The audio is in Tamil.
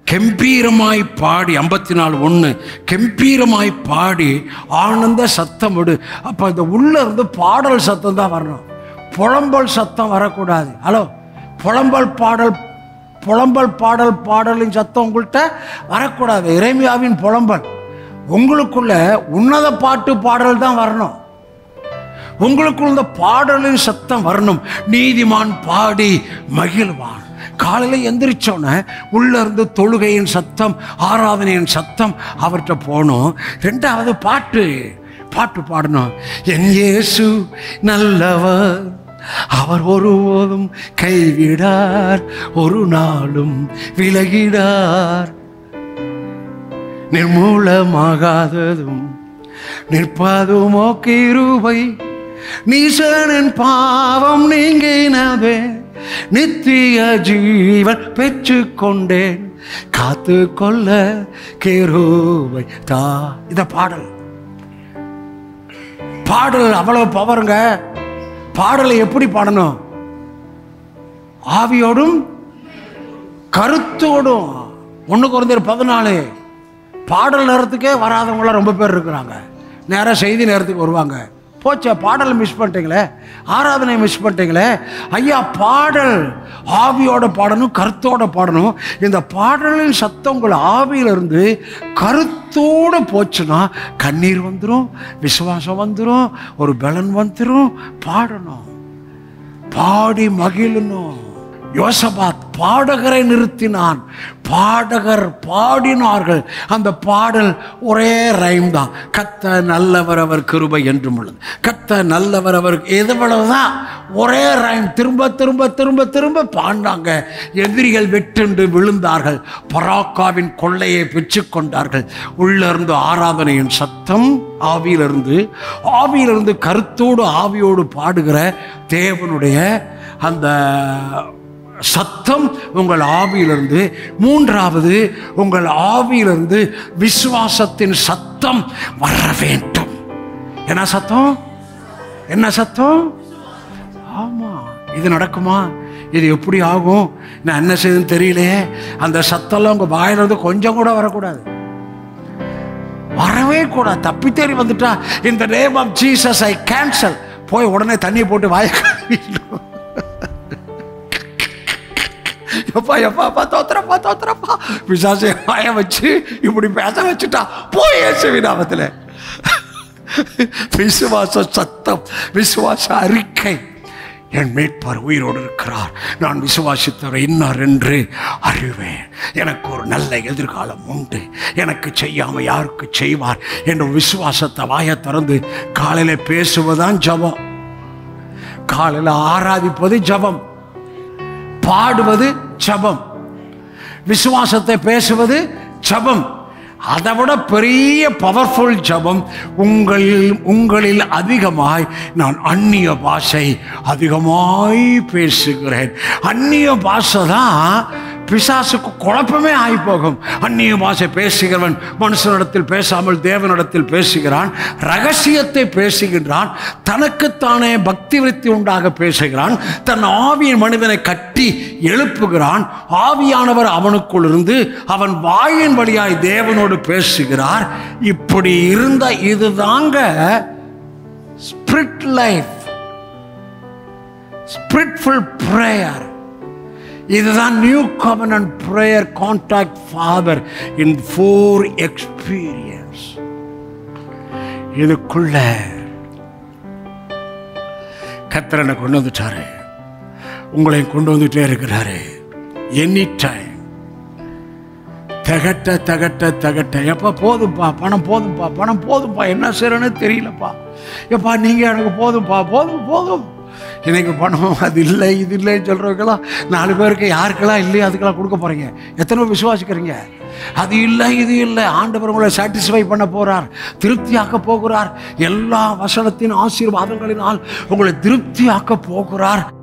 கம்பீரமாய் பாடி ஐம்பத்தி நாலு ஒன்று கம்பீரமாய் பாடி ஆனந்த சத்தம் விடு அப்போ இந்த உள்ள இருந்து பாடல் சத்தம் தான் வரணும் புலம்பல் சத்தம் வரக்கூடாது ஹலோ புலம்பல் பாடல் புலம்பல் பாடல் பாடலின் சத்தம் உங்கள்கிட்ட வரக்கூடாது இறைமையாவின் புலம்பல் உங்களுக்குள்ள உன்னத பாட்டு பாடல் தான் வரணும் உங்களுக்குள்ள இந்த பாடலின் சத்தம் வரணும் நீதிமான் பாடி மகிழ்வான் காலையில் எந்திரிச்சோன்னே உள்ள இருந்து தொழுகையின் சத்தம் ஆராதனையின் சத்தம் அவர்கிட்ட போகணும் ரெண்டாவது பாட்டு பாட்டு பாடணும் என் இயேசு நல்லவர் அவர் ஒருபோதும் கைவிடார் ஒரு நாளும் விலகிடார் நிர்மூலமாகாததும் நிற்பதுமோ கிருபை நீசனின் பாவம் நீங்கினதே நித்திய ஜீவன் பெற்றுக்கொண்டேன் காத்து கொள்ள கிருபை தா இத பாடல் பாடல் அவ்வளவு பவருங்க பாடலை எப்படி பாடணும் ஆவியோடும் கருத்தோடும் ஒன்று குறைந்தர் பதினாலு பாடல் நேரத்துக்கே வராதவங்களாம் ரொம்ப பேர் இருக்கிறாங்க நேராக செய்தி நேரத்துக்கு வருவாங்க போச்சே பாடலை மிஸ் பண்ணிட்டீங்களே ஆராதனை மிஸ் பண்ணிட்டீங்களே ஐயா பாடல் ஆவியோட பாடணும் கருத்தோட பாடணும் இந்த பாடலின் சத்தம் உங்கள் ஆவியிலிருந்து கருத்தோடு போச்சுன்னா கண்ணீர் வந்துடும் விசுவாசம் வந்துடும் ஒரு பலன் வந்துடும் பாடணும் பாடி மகிழணும் யோசபாத் பாடகரை நிறுத்தினான் பாடகர் பாடினார்கள் அந்த பாடல் ஒரே ரைம் தான் கத்த நல்லவர் அவர் கிருபை என்றும் உள்ளது கத்த நல்லவர் அவர் எதுவளவுதான் ஒரே ரைம் திரும்ப திரும்ப திரும்ப திரும்ப பாடினாங்க எதிரிகள் வெட்டுண்டு விழுந்தார்கள் பராக்காவின் கொள்ளையை பெற்றுக்கொண்டார்கள் உள்ளிருந்து ஆராதனையின் சத்தம் ஆவியிலிருந்து ஆவியிலிருந்து கருத்தோடு ஆவியோடு பாடுகிற தேவனுடைய அந்த சத்தம் உங்கள் ஆவியிலிருந்து மூன்றாவது உங்கள் ஆவியிலிருந்து விசுவாசத்தின் சத்தம் வர வேண்டும் என்ன சத்தம் என்ன சத்தம் ஆமா இது நடக்குமா இது எப்படி ஆகும் நான் என்ன செய்யுதுன்னு தெரியலையே அந்த சத்தம்லாம் உங்க வாயிலிருந்து கொஞ்சம் கூட வரக்கூடாது வரவே கூடாது தப்பி தேறி வந்துட்டா இந்த name of Jesus I cancel போய் உடனே தண்ணி போட்டு வாய கழுவிடணும். எப்பா எப்பா அப்பா தோத்துறப்பா தோத்துறப்பா பிசாசை வாய வச்சு இப்படி பேச வச்சுட்டா போய் இயேசுவின் நாமத்தில் விசுவாச சத்தம் விசுவாச அறிக்கை என் மீட்பர் உயிரோடு இருக்கிறார் நான் விசுவாசித்தவர் இன்னார் என்று அறிவேன் எனக்கு ஒரு நல்ல எதிர்காலம் உண்டு எனக்கு செய்யாம யாருக்கு செய்வார் என்ற விசுவாசத்தை வாயை திறந்து காலையில் பேசுவதுதான் ஜபம் காலையில் ஆராதிப்பது ஜபம் பாடுவது ஜபம் விசுவாசத்தை பேசுவது ஜபம் அதை விட பெரிய பவர்ஃபுல் ஜபம் உங்களில் உங்களில் அதிகமாய் நான் அந்நிய பாஷை அதிகமாய் பேசுகிறேன் அந்நிய பாஷை தான் பிசாசுக்கு குழப்பமே ஆகி போகும் அந்நிய பாஷை பேசுகிறவன் மனுஷனிடத்தில் பேசாமல் தேவனிடத்தில் பேசுகிறான் ரகசியத்தை பேசுகின்றான் தனக்குத்தானே பக்தி விருத்தி உண்டாக பேசுகிறான் தன் ஆவியின் மனிதனை கட்டி எழுப்புகிறான் ஆவியானவர் அவனுக்குள் இருந்து அவன் வாயின் வழியாய் தேவனோடு பேசுகிறார் இப்படி இருந்த இதுதாங்க ஸ்பிரிட் லைஃப் ஸ்பிரிட்ஃபுல் ப்ரேயர் இதுதான் new covenant prayer contact father in for experience இதுக்குள்ள கத்திரனை கொண்டு வந்துட்டாரு உங்களை கொண்டு வந்துட்டே இருக்கிறாரு எனி டைம் தகட்ட தகட்ட தகட்ட எப்பா போதும்ப்பா பணம் போதும்ப்பா பணம் போதும்ப்பா என்ன செய்யறேன்னு தெரியலப்பா எப்பா நீங்கள் எனக்கு போதும்ப்பா போதும் போதும் எனக்கு பணம் அது இல்லை இது இல்லைன்னு சொல்கிறவங்கெல்லாம் நாலு பேருக்கு யாருக்கெல்லாம் இல்லையோ அதுக்கெல்லாம் கொடுக்க போகிறீங்க எத்தனை பேர் விசுவாசிக்கிறீங்க அது இல்லை இது இல்லை ஆண்டவர் உங்களை சாட்டிஸ்ஃபை பண்ண போகிறார் திருப்தியாக்க போகிறார் எல்லா வசனத்தின் ஆசீர்வாதங்களினால் உங்களை திருப்தியாக்க போகிறார்